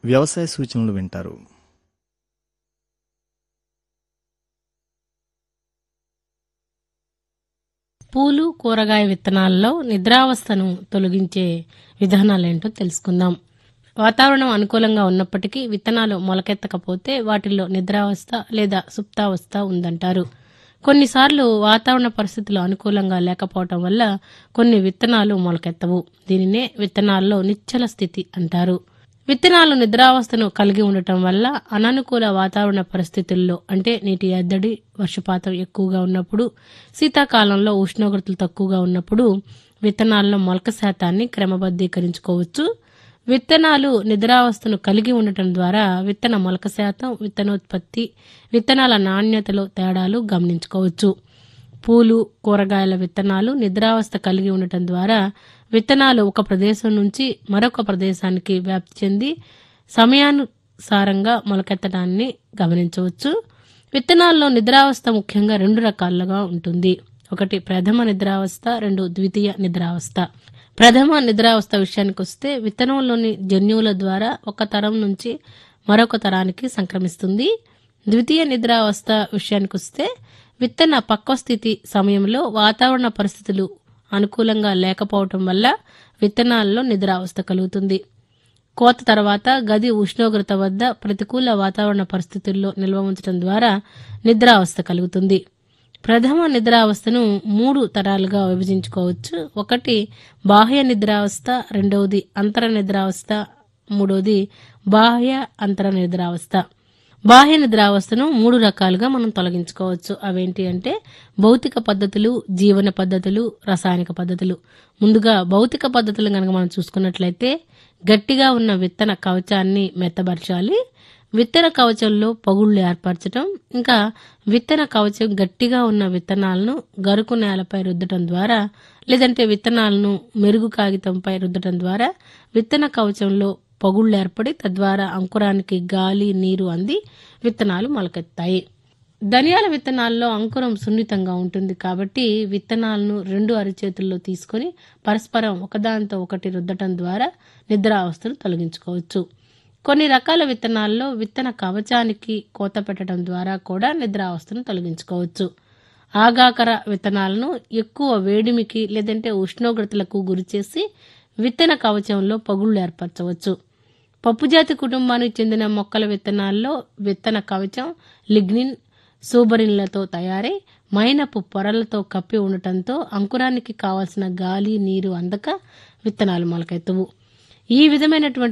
వ్యవసాయ సూచనలు వింటారు పూలు కూరగాయ విత్తనాల్లో నిద్రావస్థను తొలగించే విధానాలేంటో తెలుసుకుందాం వాతావరణం అనుకూలంగా ఉన్నప్పటికీ విత్తనాలు మొలకెత్తకపోతే వాటిల్లో నిద్రావస్థ లేదా సుప్తావస్థ ఉందంటారు కొన్నిసార్లు వాతావరణ పరిస్థితులు అనుకూలంగా లేకపోవటం వల్ల కొన్ని విత్తనాలు మొలకెత్తవు దీనినే విత్తనాల్లో నిశ్చల స్థితి అంటారు విత్తనాలు నిద్రావస్థను కలిగి ఉండటం వల్ల అననుకూల వాతావరణ పరిస్థితుల్లో అంటే నీటి ఎద్దడి వర్షపాతం ఎక్కువగా ఉన్నప్పుడు శీతాకాలంలో ఉష్ణోగ్రతలు తక్కువగా ఉన్నప్పుడు విత్తనాల్లో మొలక శాతాన్ని క్రమబద్ధీకరించుకోవచ్చు విత్తనాలు నిద్రావస్థను కలిగి ఉండటం ద్వారా విత్తన మొలక శాతం విత్తనోత్పత్తి విత్తనాల నాణ్యతలో తేడాలు గమనించుకోవచ్చు పూలు కూరగాయల విత్తనాలు నిద్రావస్థ కలిగి ఉండటం ద్వారా విత్తనాలు ఒక ప్రదేశం నుంచి మరొక ప్రదేశానికి వ్యాప్తి చెంది సమయానుసారంగా మొలకెత్తడాన్ని గమనించవచ్చు విత్తనాల్లో నిద్రావస్థ ముఖ్యంగా రెండు రకాలుగా ఉంటుంది ఒకటి ప్రథమ నిద్రావస్థ రెండు ద్వితీయ నిద్రావస్థ ప్రథమ నిద్రావస్థ విషయానికి వస్తే విత్తనంలోని జన్యువుల ద్వారా ఒక తరం నుంచి మరొక తరానికి సంక్రమిస్తుంది ద్వితీయ నిద్రావస్థ విషయానికి వస్తే విత్తన పక్వ స్థితి సమయంలో వాతావరణ పరిస్థితులు అనుకూలంగా లేకపోవటం వల్ల విత్తనాల్లో నిద్రావస్థ కలుగుతుంది కోత తర్వాత గది ఉష్ణోగ్రత వద్ద ప్రతికూల వాతావరణ పరిస్థితుల్లో నిల్వ ఉంచడం ద్వారా నిద్రావస్థ కలుగుతుంది ప్రథమ నిద్రావస్థను మూడు తరాలుగా విభజించుకోవచ్చు ఒకటి బాహ్య నిద్రావస్థ రెండవది అంతర నిద్రావస్థ మూడవది బాహ్య అంతర నిద్రావస్థ బాహ్య నిద్రావస్థను మూడు రకాలుగా మనం తొలగించుకోవచ్చు అవేంటి అంటే భౌతిక పద్ధతులు జీవన పద్ధతులు రసాయనిక పద్ధతులు ముందుగా భౌతిక పద్ధతులు కనుక మనం చూసుకున్నట్లయితే గట్టిగా ఉన్న విత్తన కవచాన్ని మెత్తబరచాలి విత్తన కవచంలో పగుళ్లు ఏర్పరచడం ఇంకా విత్తన కవచం గట్టిగా ఉన్న విత్తనాలను గరుకు నేలపై రుద్దటం ద్వారా లేదంటే విత్తనాలను మెరుగు కాగితంపై రుద్దటం ద్వారా విత్తన కవచంలో పగుళ్లు ఏర్పడి తద్వారా అంకురానికి గాలి నీరు అంది విత్తనాలు మొలకెత్తాయి ధనియాల విత్తనాల్లో అంకురం సున్నితంగా ఉంటుంది కాబట్టి విత్తనాలను రెండు అరిచేతుల్లో తీసుకొని పరస్పరం ఒకదానితో ఒకటి రుద్దటం ద్వారా నిద్రావస్థను తొలగించుకోవచ్చు కొన్ని రకాల విత్తనాల్లో విత్తన కవచానికి కోత పెట్టడం ద్వారా కూడా నిద్రావస్థను తొలగించుకోవచ్చు ఆగాకర విత్తనాలను ఎక్కువ వేడిమికి లేదంటే ఉష్ణోగ్రతలకు గురిచేసి విత్తన కవచంలో పగుళ్లు ఏర్పరచవచ్చు పప్పుజాతి కుటుంబానికి చెందిన మొక్కల విత్తనాల్లో విత్తన కవచం లిగ్నిన్ సూబరిన్లతో తయారై మైనపు పొరలతో కప్పి ఉండటంతో అంకురానికి కావలసిన గాలి నీరు అందక విత్తనాలు మొలకెత్తవు ఈ విధమైనటువంటి